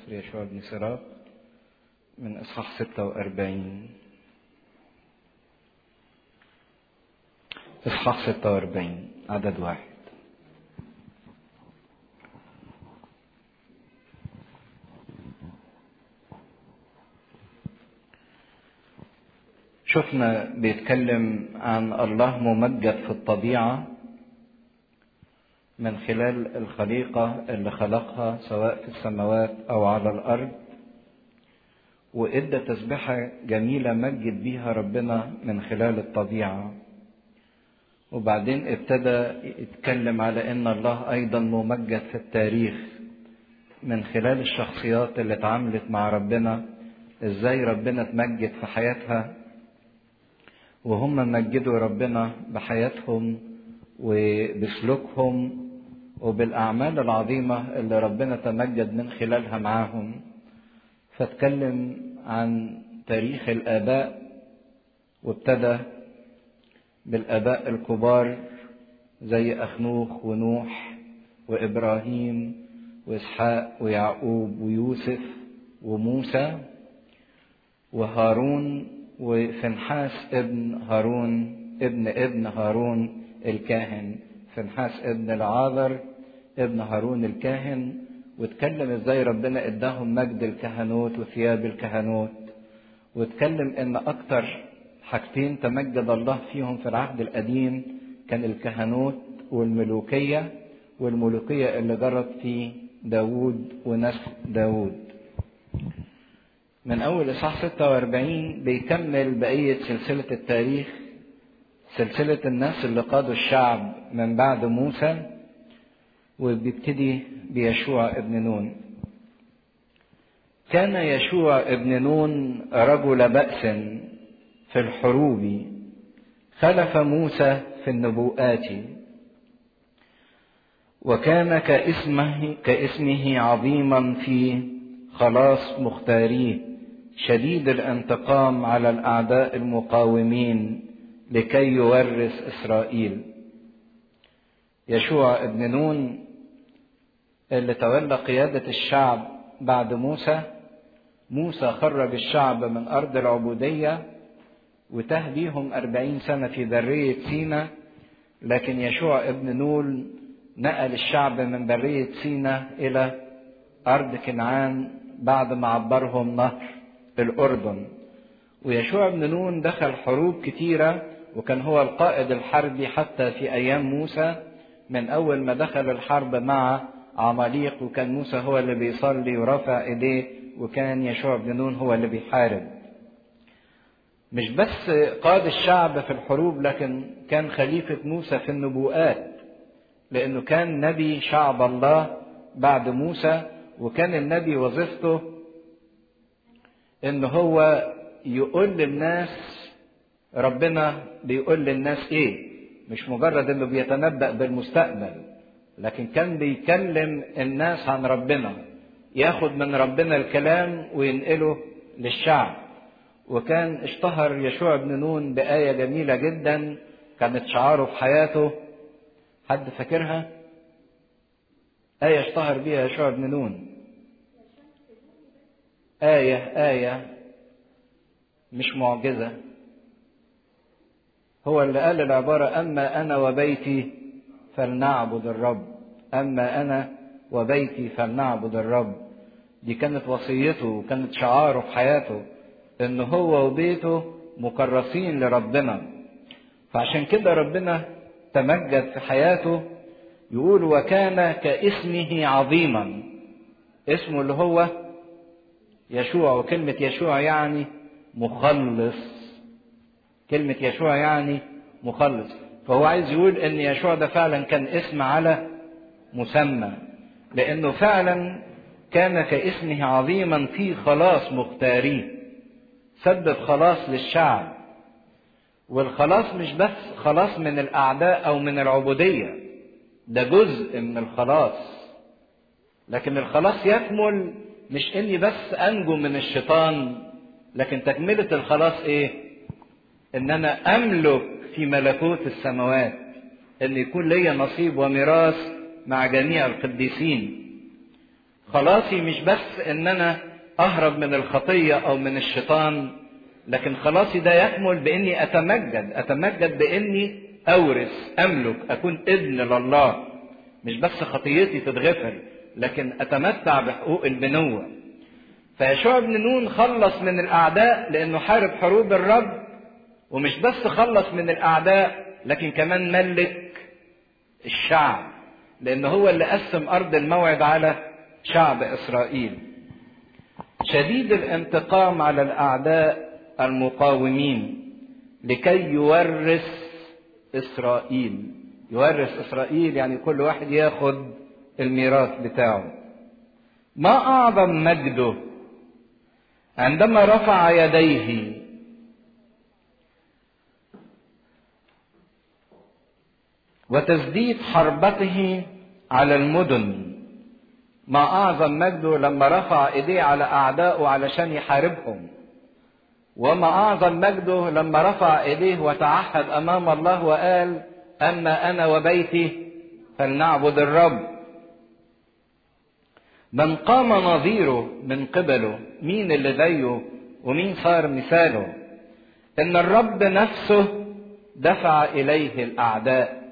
سفر يشوع بن سراق من إصحاح 46 إصحاح 46 عدد واحد شفنا بيتكلم عن الله ممجد في الطبيعة من خلال الخليقة اللي خلقها سواء في السماوات أو على الأرض وإدى تسبحة جميلة مجد بيها ربنا من خلال الطبيعة وبعدين ابتدى يتكلم على ان الله ايضا ممجد في التاريخ من خلال الشخصيات اللي اتعاملت مع ربنا ازاي ربنا اتمجد في حياتها وهم مجدوا ربنا بحياتهم وبسلوكهم وبالاعمال العظيمه اللي ربنا تمجد من خلالها معاهم فاتكلم عن تاريخ الاباء وابتدى بالآباء الكبار زي أخنوخ ونوح وإبراهيم وإسحاق ويعقوب ويوسف وموسى وهارون وفنحاس ابن هارون ابن ابن هارون الكاهن فنحاس ابن العاذر ابن هارون الكاهن واتكلم ازاي ربنا اداهم مجد الكهنوت وثياب الكهنوت واتكلم ان اكتر حاجتين تمجد الله فيهم في العهد القديم كان الكهنوت والملوكية والملوكية اللي جرت في داوود ونسل داوود من أول إصحاح 46 بيكمل بقية سلسلة التاريخ سلسلة الناس اللي قادوا الشعب من بعد موسى وبيبتدي بيشوع ابن نون كان يشوع ابن نون رجل بأس في الحروب خلف موسى في النبوءات وكان كاسمه كاسمه عظيما في خلاص مختاريه شديد الانتقام على الاعداء المقاومين لكي يورث اسرائيل يشوع ابن نون اللي تولى قياده الشعب بعد موسى موسى خرج الشعب من ارض العبوديه وتاه بيهم أربعين سنة في برية سينا لكن يشوع ابن نول نقل الشعب من برية سينا إلى أرض كنعان بعد ما عبرهم نهر الأردن ويشوع ابن نون دخل حروب كتيرة وكان هو القائد الحربي حتى في أيام موسى من أول ما دخل الحرب مع عماليق وكان موسى هو اللي بيصلي ورافع إيديه وكان يشوع بن نون هو اللي بيحارب مش بس قاد الشعب في الحروب لكن كان خليفة موسى في النبوءات لأنه كان نبي شعب الله بعد موسى وكان النبي وظيفته إن هو يقول للناس ربنا بيقول للناس إيه مش مجرد إنه بيتنبأ بالمستقبل لكن كان بيكلم الناس عن ربنا ياخد من ربنا الكلام وينقله للشعب وكان اشتهر يشوع بن نون بآية جميلة جدا كانت شعاره في حياته حد فاكرها؟ آية اشتهر بيها يشوع بن نون آية آية مش معجزة هو اللي قال العبارة أما أنا وبيتي فلنعبد الرب أما أنا وبيتي فلنعبد الرب دي كانت وصيته وكانت شعاره في حياته ان هو وبيته مكرسين لربنا فعشان كده ربنا تمجد في حياته يقول وكان كاسمه عظيما اسمه اللي هو يشوع وكلمة يشوع يعني مخلص كلمة يشوع يعني مخلص فهو عايز يقول ان يشوع ده فعلا كان اسم على مسمى لانه فعلا كان كاسمه عظيما في خلاص مختاريه سبب خلاص للشعب والخلاص مش بس خلاص من الاعداء او من العبوديه ده جزء من الخلاص لكن الخلاص يكمل مش اني بس انجو من الشيطان لكن تكمله الخلاص ايه ان انا املك في ملكوت السماوات ان يكون ليا نصيب وميراث مع جميع القديسين خلاصي مش بس ان انا اهرب من الخطيه او من الشيطان لكن خلاصي ده يكمل باني اتمجد اتمجد باني اورث املك اكون ابن لله مش بس خطيتي تتغفر لكن اتمتع بحقوق البنوه فيشوع بن نون خلص من الاعداء لانه حارب حروب الرب ومش بس خلص من الاعداء لكن كمان ملك الشعب لان هو اللي قسم ارض الموعد على شعب اسرائيل شديد الانتقام على الاعداء المقاومين لكي يورث اسرائيل يورث اسرائيل يعني كل واحد ياخد الميراث بتاعه ما اعظم مجده عندما رفع يديه وتسديد حربته على المدن ما اعظم مجده لما رفع ايديه على اعدائه علشان يحاربهم وما اعظم مجده لما رفع ايديه وتعهد امام الله وقال اما انا وبيتي فلنعبد الرب من قام نظيره من قبله مين اللي زيه ومين صار مثاله ان الرب نفسه دفع اليه الاعداء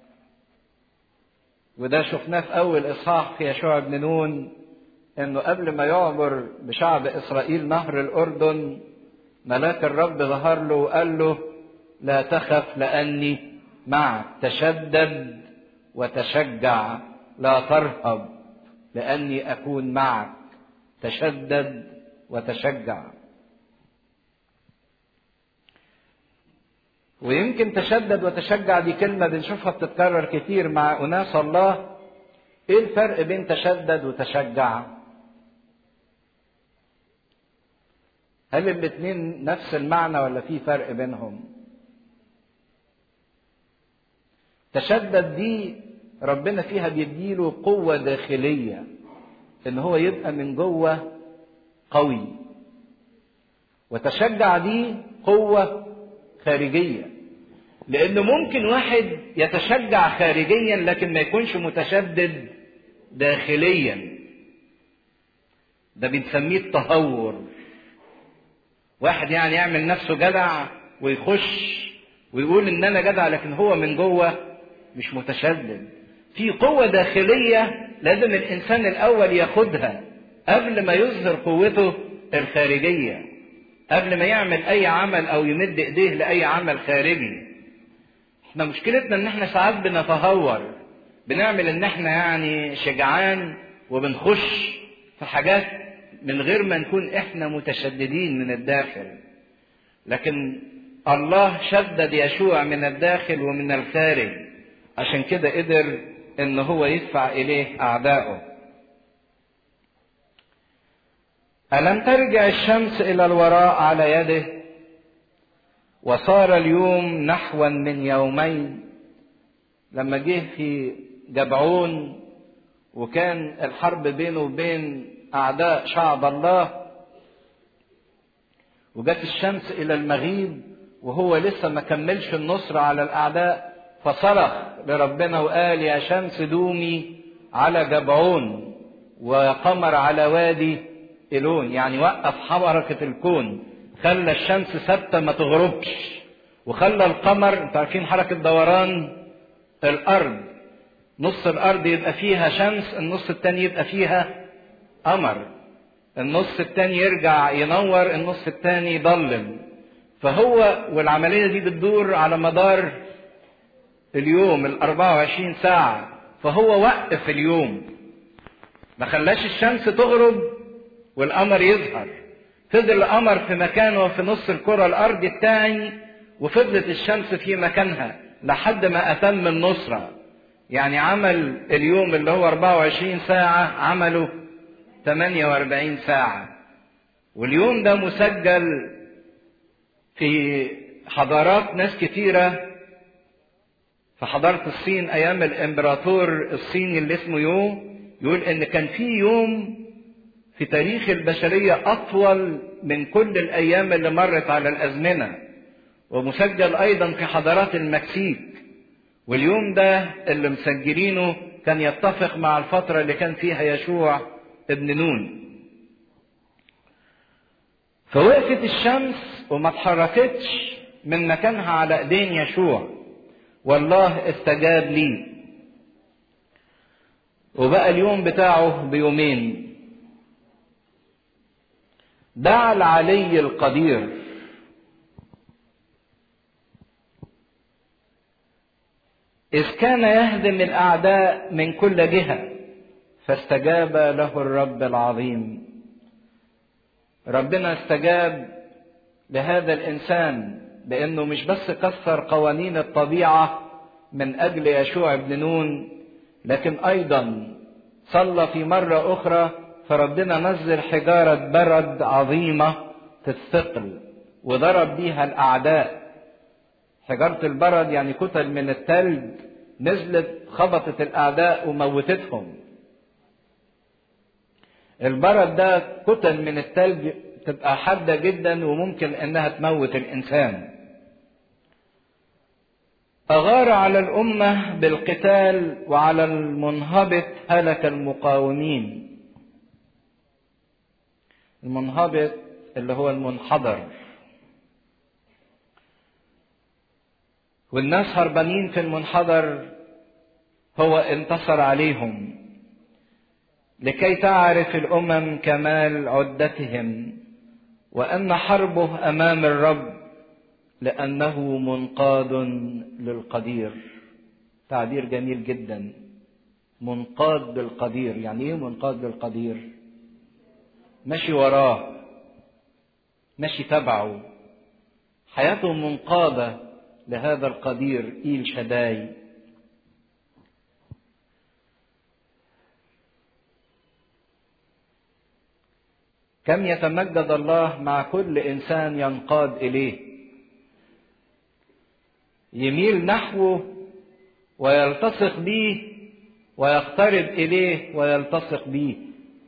وده شفناه في اول اصحاح في يشوع بن نون انه قبل ما يعبر بشعب اسرائيل نهر الاردن ملاك الرب ظهر له وقال له لا تخف لاني معك تشدد وتشجع لا ترهب لاني اكون معك تشدد وتشجع ويمكن تشدد وتشجع دي كلمة بنشوفها بتتكرر كتير مع أناس الله إيه الفرق بين تشدد وتشجع؟ هل الاتنين نفس المعنى ولا في فرق بينهم؟ تشدد دي ربنا فيها بيديله قوة داخلية إن هو يبقى من جوه قوي وتشجع دي قوة خارجية لأنه ممكن واحد يتشجع خارجيا لكن ما يكونش متشدد داخليا ده بنسميه التهور واحد يعني يعمل نفسه جدع ويخش ويقول ان انا جدع لكن هو من جوه مش متشدد في قوة داخلية لازم الانسان الاول ياخدها قبل ما يظهر قوته الخارجية قبل ما يعمل اي عمل او يمد ايديه لاي عمل خارجي احنا مشكلتنا ان احنا ساعات بنتهور بنعمل ان احنا يعني شجعان وبنخش في حاجات من غير ما نكون احنا متشددين من الداخل لكن الله شدد يشوع من الداخل ومن الخارج عشان كده قدر ان هو يدفع اليه اعدائه الم ترجع الشمس الى الوراء على يده وصار اليوم نحوا من يومين لما جه في جبعون وكان الحرب بينه وبين اعداء شعب الله وجت الشمس الى المغيب وهو لسه ما كملش النصر على الاعداء فصرخ لربنا وقال يا شمس دومي على جبعون وقمر على وادي إلون يعني وقف حركة الكون خلى الشمس ثابتة ما تغربش وخلى القمر انتوا عارفين حركة دوران الأرض نص الأرض يبقى فيها شمس النص التاني يبقى فيها قمر النص التاني يرجع ينور النص التاني يضلم فهو والعملية دي بتدور على مدار اليوم ال 24 ساعة فهو وقف اليوم ما خلاش الشمس تغرب والقمر يظهر فضل القمر في مكانه في نص الكرة الأرض التاني وفضلت الشمس في مكانها لحد ما أتم النصرة يعني عمل اليوم اللي هو 24 ساعة عمله 48 ساعة واليوم ده مسجل في حضارات ناس كتيرة في حضارة الصين أيام الإمبراطور الصيني اللي اسمه يو يقول إن كان في يوم في تاريخ البشرية أطول من كل الأيام اللي مرت على الأزمنة ومسجل أيضا في حضارات المكسيك واليوم ده اللي مسجلينه كان يتفق مع الفترة اللي كان فيها يشوع ابن نون فوقفت الشمس وما اتحركتش من مكانها على ايدين يشوع والله استجاب لي وبقى اليوم بتاعه بيومين دعا العلي القدير إذ كان يهدم الأعداء من كل جهة فاستجاب له الرب العظيم ربنا استجاب لهذا الإنسان بأنه مش بس كسر قوانين الطبيعة من أجل يشوع بن نون لكن أيضا صلى في مرة أخرى فربنا نزل حجارة برد عظيمة تثقل وضرب بيها الأعداء حجارة البرد يعني كتل من التلج نزلت خبطت الأعداء وموتتهم البرد ده كتل من التلج تبقى حادة جدا وممكن انها تموت الانسان أغار على الأمة بالقتال وعلى المنهبط هلك المقاومين المنهبط اللي هو المنحدر والناس هربانين في المنحدر هو انتصر عليهم لكي تعرف الامم كمال عدتهم وان حربه امام الرب لانه منقاد للقدير تعبير جميل جدا منقاد للقدير يعني ايه منقاد للقدير ماشي وراه ماشي تبعه حياته منقاده لهذا القدير ايل شداي كم يتمجد الله مع كل انسان ينقاد اليه يميل نحوه ويلتصق به ويقترب اليه ويلتصق به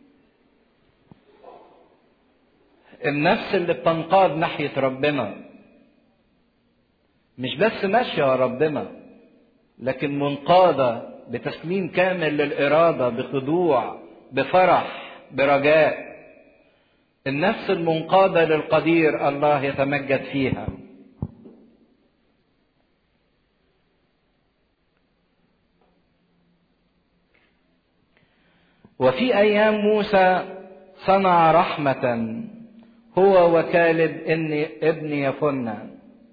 النفس اللي بتنقاد ناحيه ربنا مش بس ماشيه ورا ربنا لكن منقاده بتسليم كامل للاراده بخضوع بفرح برجاء النفس المنقادة للقدير الله يتمجد فيها وفي أيام موسى صنع رحمة هو وكالب ابن ابن يفنة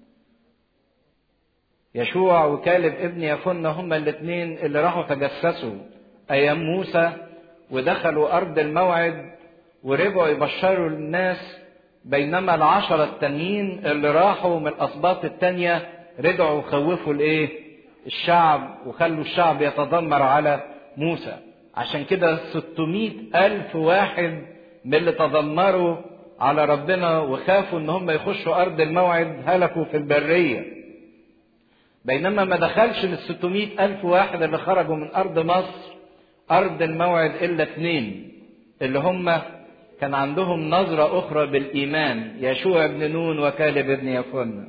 يشوع وكالب ابن يفنة هما الاثنين اللي راحوا تجسسوا أيام موسى ودخلوا أرض الموعد ورجعوا يبشروا الناس بينما العشرة التانيين اللي راحوا من الأسباط التانية رجعوا خوفوا الإيه؟ الشعب وخلوا الشعب يتذمر على موسى عشان كده 600 ألف واحد من اللي تذمروا على ربنا وخافوا إن هم يخشوا أرض الموعد هلكوا في البرية بينما ما دخلش من 600 ألف واحد اللي خرجوا من أرض مصر أرض الموعد إلا اثنين اللي هم كان عندهم نظرة أخرى بالإيمان يشوع بن نون وكالب بن يفن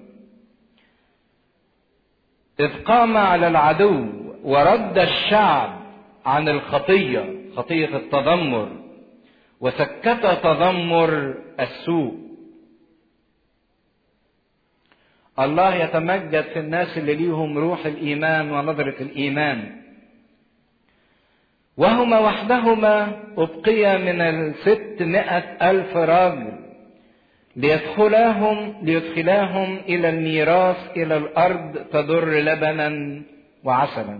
إذ قام على العدو ورد الشعب عن الخطية خطية التذمر وسكت تذمر السوء الله يتمجد في الناس اللي ليهم روح الإيمان ونظرة الإيمان وهما وحدهما أبقي من الستمائة ألف راجل ليدخلاهم ليدخلاهم إلى الميراث إلى الأرض تدر لبنا وعسلا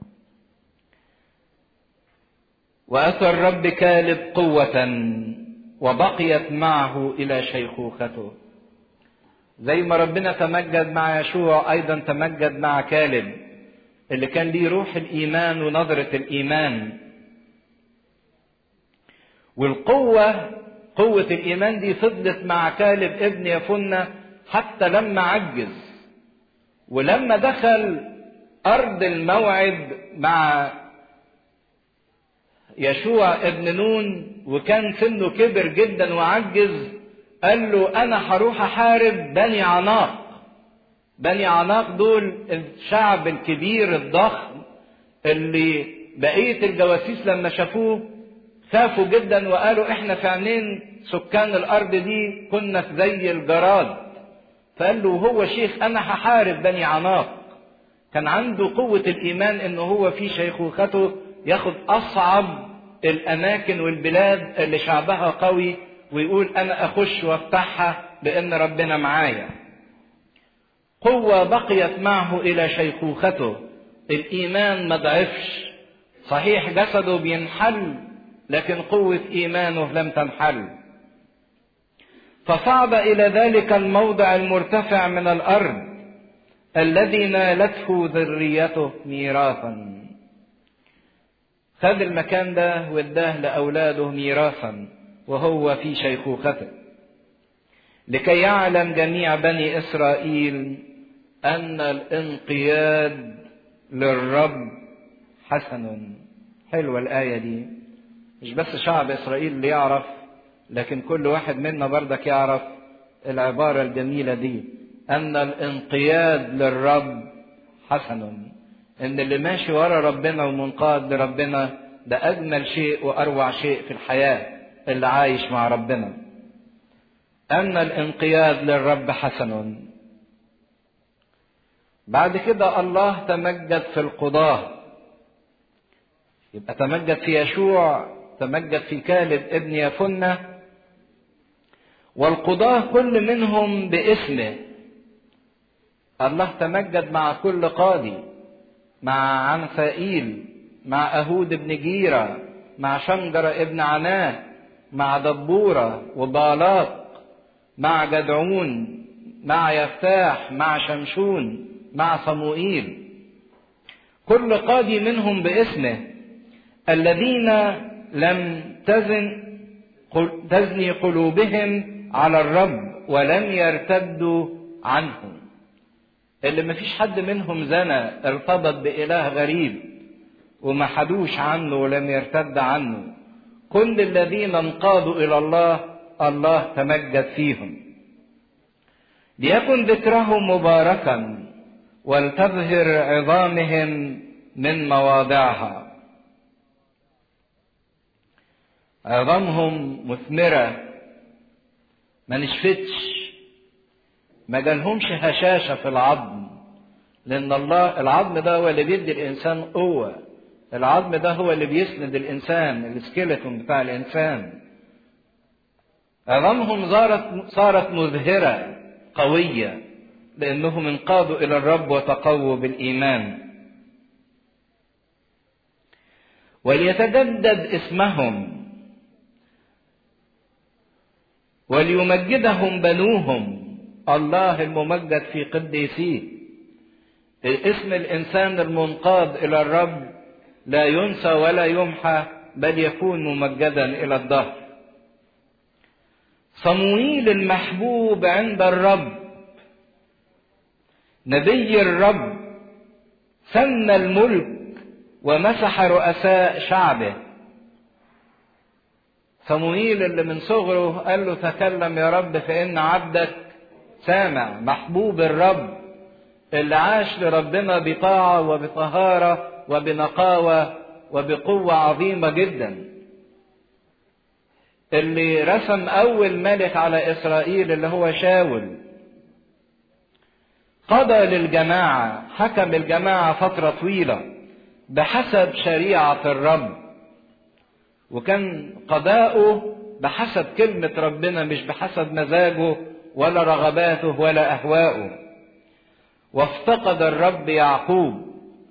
وأتى الرب كالب قوة وبقيت معه إلى شيخوخته زي ما ربنا تمجد مع يشوع أيضا تمجد مع كالب اللي كان ليه روح الإيمان ونظرة الإيمان والقوة قوة الإيمان دي فضلت مع كالب ابن يفنة حتى لما عجز ولما دخل أرض الموعد مع يشوع ابن نون وكان سنه كبر جدا وعجز قال له أنا هروح أحارب بني عناق بني عناق دول الشعب الكبير الضخم اللي بقية الجواسيس لما شافوه خافوا جدا وقالوا احنا في عينين سكان الارض دي كنا في زي الجراد فقال له هو شيخ انا هحارب بني عناق كان عنده قوة الإيمان إنه هو في شيخوخته ياخد أصعب الأماكن والبلاد اللي شعبها قوي ويقول أنا أخش وأفتحها بإن ربنا معايا. قوة بقيت معه إلى شيخوخته. الإيمان ما ضعفش. صحيح جسده بينحل لكن قوة إيمانه لم تنحل. فصعد إلى ذلك الموضع المرتفع من الأرض الذي نالته ذريته ميراثا خد المكان ده واداه لأولاده ميراثا وهو في شيخوخته لكي يعلم جميع بني إسرائيل أن الانقياد للرب حسن حلوة الآية دي مش بس شعب إسرائيل اللي يعرف لكن كل واحد منا بردك يعرف العبارة الجميلة دي أن الانقياد للرب حسن إن اللي ماشي ورا ربنا ومنقاد لربنا ده أجمل شيء وأروع شيء في الحياة اللي عايش مع ربنا أن الانقياد للرب حسن بعد كده الله تمجد في القضاة يبقى تمجد في يشوع تمجد في كالب ابن يفنة والقضاة كل منهم باسمه الله تمجد مع كل قاضي مع عنفائيل مع أهود بن جيرة مع شنجر ابن عناه مع دبورة وبالاق مع جدعون مع يفتاح مع شمشون مع صموئيل كل قاضي منهم باسمه الذين لم تزن تزني قلوبهم على الرب ولم يرتدوا عنه اللي ما فيش حد منهم زنى ارتبط بإله غريب وما حدوش عنه ولم يرتد عنه كل الذين انقادوا إلى الله الله تمجد فيهم ليكن ذكرهم مباركا ولتظهر عظامهم من مواضعها عظامهم مثمرة ما نشفتش ما جالهمش هشاشة في العظم لأن الله العظم ده هو اللي بيدي الإنسان قوة العظم ده هو اللي بيسند الإنسان السكيلتون بتاع الإنسان عظامهم صارت صارت مزهرة قوية لأنهم انقادوا إلى الرب وتقووا بالإيمان وليتجدد اسمهم وليمجدهم بنوهم الله الممجد في قديسيه اسم الانسان المنقاد الى الرب لا ينسى ولا يمحى بل يكون ممجدا الى الدهر صموئيل المحبوب عند الرب نبي الرب سن الملك ومسح رؤساء شعبه صموئيل اللي من صغره قال له تكلم يا رب فإن عبدك سامع محبوب الرب اللي عاش لربنا بطاعة وبطهارة وبنقاوة وبقوة عظيمة جدا اللي رسم أول ملك على إسرائيل اللي هو شاول قضى للجماعة حكم الجماعة فترة طويلة بحسب شريعة الرب وكان قضاؤه بحسب كلمة ربنا مش بحسب مزاجه ولا رغباته ولا أهواؤه وافتقد الرب يعقوب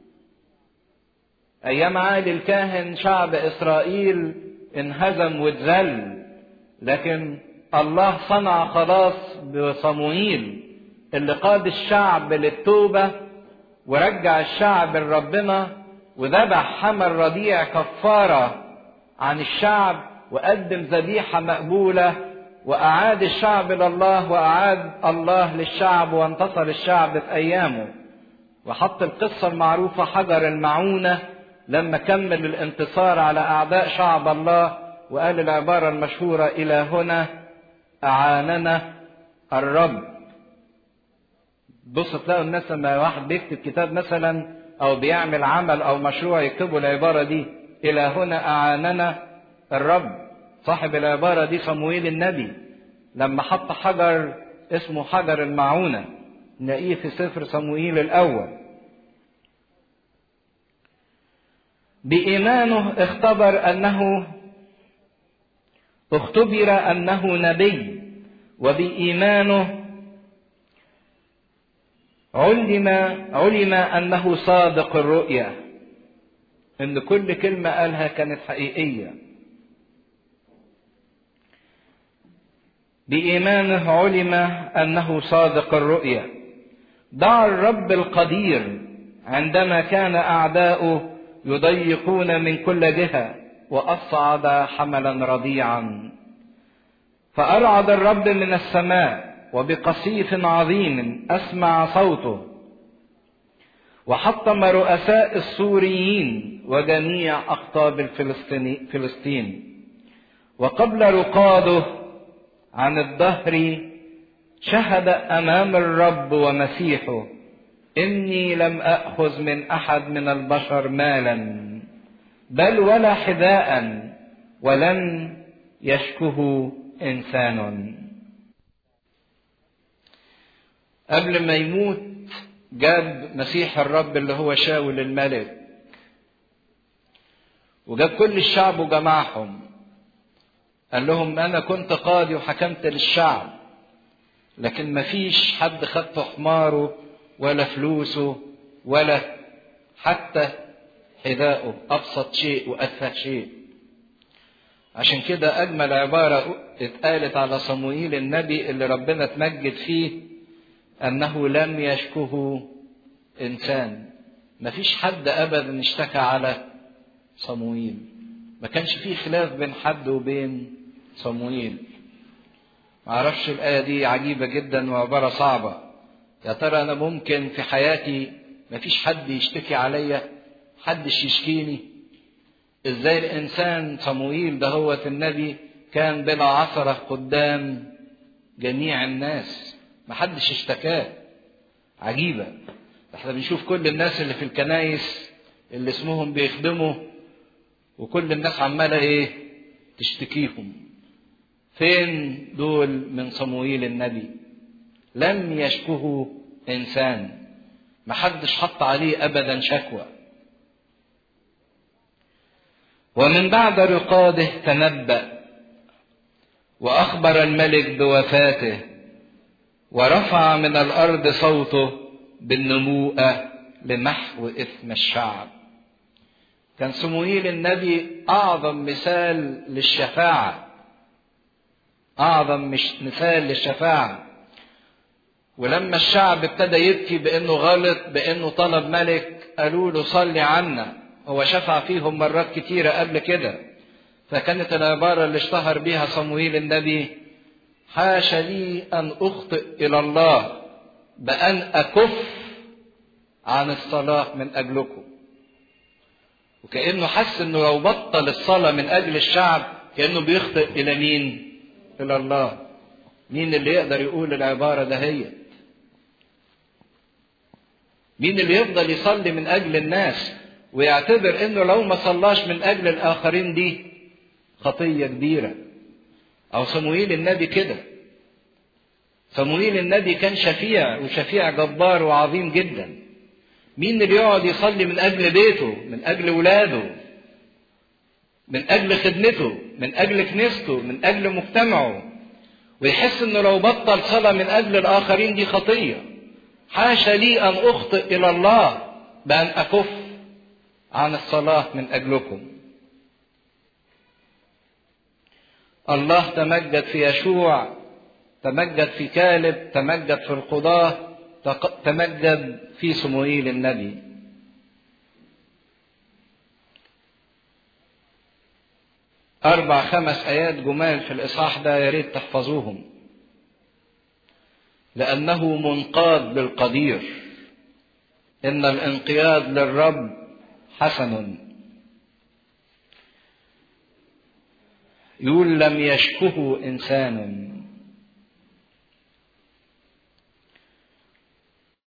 أيام عالي الكاهن شعب إسرائيل انهزم واتذل لكن الله صنع خلاص بصموئيل اللي قاد الشعب للتوبة ورجع الشعب لربنا وذبح حمل رضيع كفارة عن الشعب وقدم ذبيحة مقبولة وأعاد الشعب لله وأعاد الله للشعب وانتصر الشعب في أيامه وحط القصة المعروفة حجر المعونة لما كمل الانتصار على أعداء شعب الله وقال العبارة المشهورة إلى هنا أعاننا الرب بص تلاقوا الناس لما واحد بيكتب كتاب مثلا أو بيعمل عمل أو مشروع يكتبوا العبارة دي إلى هنا أعاننا الرب صاحب العبارة دي صمويل النبي لما حط حجر اسمه حجر المعونة نلاقيه في سفر صموئيل الأول بإيمانه اختبر أنه اختبر أنه نبي وبإيمانه علم علم أنه صادق الرؤية إن كل كلمة قالها كانت حقيقية بإيمانه علم أنه صادق الرؤية دعا الرب القدير عندما كان أعداؤه يضيقون من كل جهة وأصعد حملا رضيعا فأرعد الرب من السماء وبقصيف عظيم أسمع صوته وحطم رؤساء السوريين وجميع أقطاب الفلسطين وقبل رقاده عن الدهر شهد امام الرب ومسيحه اني لم اخذ من احد من البشر مالا بل ولا حذاء ولن يشكه انسان قبل ما يموت جاب مسيح الرب اللي هو شاول الملك وجاب كل الشعب وجمعهم قال لهم انا كنت قاضي وحكمت للشعب لكن ما فيش حد خد حماره ولا فلوسه ولا حتى حذاءه ابسط شيء واتفه شيء عشان كده اجمل عباره اتقالت على صموئيل النبي اللي ربنا تمجد فيه انه لم يشكه انسان ما فيش حد ابدا اشتكى على صموئيل ما كانش فيه خلاف بين حد وبين صموئيل معرفش الآية دي عجيبة جدا وعبارة صعبة يا ترى أنا ممكن في حياتي مفيش حد يشتكي عليا حدش يشكيني ازاي الإنسان صموئيل ده هو النبي كان بلا عثرة قدام جميع الناس محدش اشتكاه عجيبة احنا بنشوف كل الناس اللي في الكنايس اللي اسمهم بيخدموا وكل الناس عمالة ايه تشتكيهم فين دول من صموئيل النبي لم يشكه انسان محدش حط عليه ابدا شكوى ومن بعد رقاده تنبأ وأخبر الملك بوفاته ورفع من الأرض صوته بالنموءة لمحو إثم الشعب كان صموئيل النبي أعظم مثال للشفاعة أعظم مش مثال للشفاعة ولما الشعب ابتدى يبكي بأنه غلط بأنه طلب ملك قالوا له صلي عنا هو شفع فيهم مرات كتيرة قبل كده فكانت العبارة اللي اشتهر بها صموئيل النبي حاش لي أن أخطئ إلى الله بأن أكف عن الصلاة من أجلكم وكأنه حس أنه لو بطل الصلاة من أجل الشعب كأنه بيخطئ إلى مين؟ إلى الله مين اللي يقدر يقول العبارة دهيت مين اللي يفضل يصلي من أجل الناس ويعتبر انه لو ما صلاش من اجل الاخرين دي خطيه كبيره او صموئيل النبي كده صموئيل النبي كان شفيع وشفيع جبار وعظيم جدا مين اللي يقعد يصلي من اجل بيته من اجل ولاده من اجل خدمته من اجل كنيسته من اجل مجتمعه ويحس انه لو بطل صلاه من اجل الاخرين دي خطيه حاشا لي ان اخطئ الى الله بان اكف عن الصلاة من أجلكم. الله تمجد في يشوع، تمجد في كالب، تمجد في القضاة، تمجد في صموئيل النبي. أربع خمس آيات جمال في الإصحاح ده يا ريت تحفظوهم. لأنه منقاد بالقدير. إن الانقياد للرب حسن يقول لم يشكه انسان